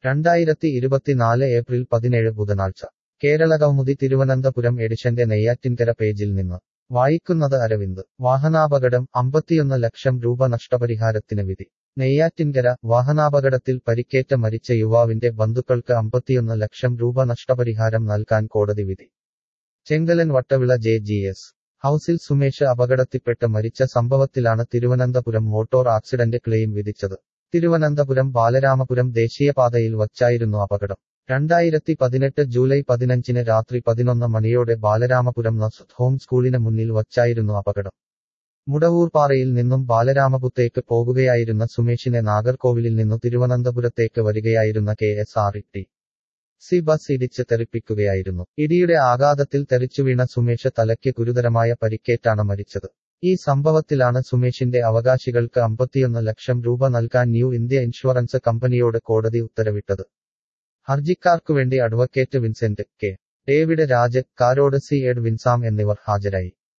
രണ്ടായിരത്തി ഇരുപത്തിനാല് ഏപ്രിൽ പതിനേഴ് ബുധനാഴ്ച കേരളകൗമുദി തിരുവനന്തപുരം എഡിഷന്റെ നെയ്യാറ്റിൻകര പേജിൽ നിന്ന് വായിക്കുന്നത് അരവിന്ദ് വാഹനാപകടം അമ്പത്തിയൊന്ന് ലക്ഷം രൂപ നഷ്ടപരിഹാരത്തിന് വിധി നെയ്യാറ്റിൻകര വാഹനാപകടത്തിൽ പരിക്കേറ്റ മരിച്ച യുവാവിന്റെ ബന്ധുക്കൾക്ക് അമ്പത്തിയൊന്ന് ലക്ഷം രൂപ നഷ്ടപരിഹാരം നൽകാൻ കോടതി വിധി ചെങ്കലൻ വട്ടവിള ജെ ജി എസ് ഹൌസിൽ സുമേഷ് അപകടത്തിൽപ്പെട്ട് മരിച്ച സംഭവത്തിലാണ് തിരുവനന്തപുരം മോട്ടോർ ആക്സിഡന്റ് ക്ലെയിം വിധിച്ചത് തിരുവനന്തപുരം ബാലരാമപുരം ദേശീയപാതയിൽ വച്ചായിരുന്നു അപകടം രണ്ടായിരത്തി പതിനെട്ട് ജൂലൈ പതിനഞ്ചിന് രാത്രി പതിനൊന്ന് മണിയോടെ ബാലരാമപുരം നസുത് ഹോം സ്കൂളിന് മുന്നിൽ വച്ചായിരുന്നു അപകടം മുടവൂർപാറയിൽ നിന്നും ബാലരാമപുത്തേക്ക് പോകുകയായിരുന്ന സുമേഷിനെ നാഗർകോവിലിൽ നിന്നു തിരുവനന്തപുരത്തേക്ക് വരികയായിരുന്ന K S R T C bus ഇടിച്ച് തെറിപ്പിക്കുകയായിരുന്നു ഇടിയുടെ ആഘാതത്തിൽ തെറിച്ചുവീണ സുമേഷ് തലയ്ക്ക് ഗുരുതരമായ പരിക്കേറ്റാണ് മരിച്ചത് ഈ സംഭവത്തിലാണ് സുമേഷിന്റെ അവകാശികൾക്ക് അമ്പത്തിയൊന്ന് ലക്ഷം രൂപ നൽകാൻ ന്യൂ ഇന്ത്യ ഇൻഷുറൻസ് കമ്പനിയോട് കോടതി ഉത്തരവിട്ടത് ഹർജിക്കാർക്കുവേണ്ടി advocate Vincent K David Raj Karode C എഡ് വിൻസാം എന്നിവർ ഹാജരായി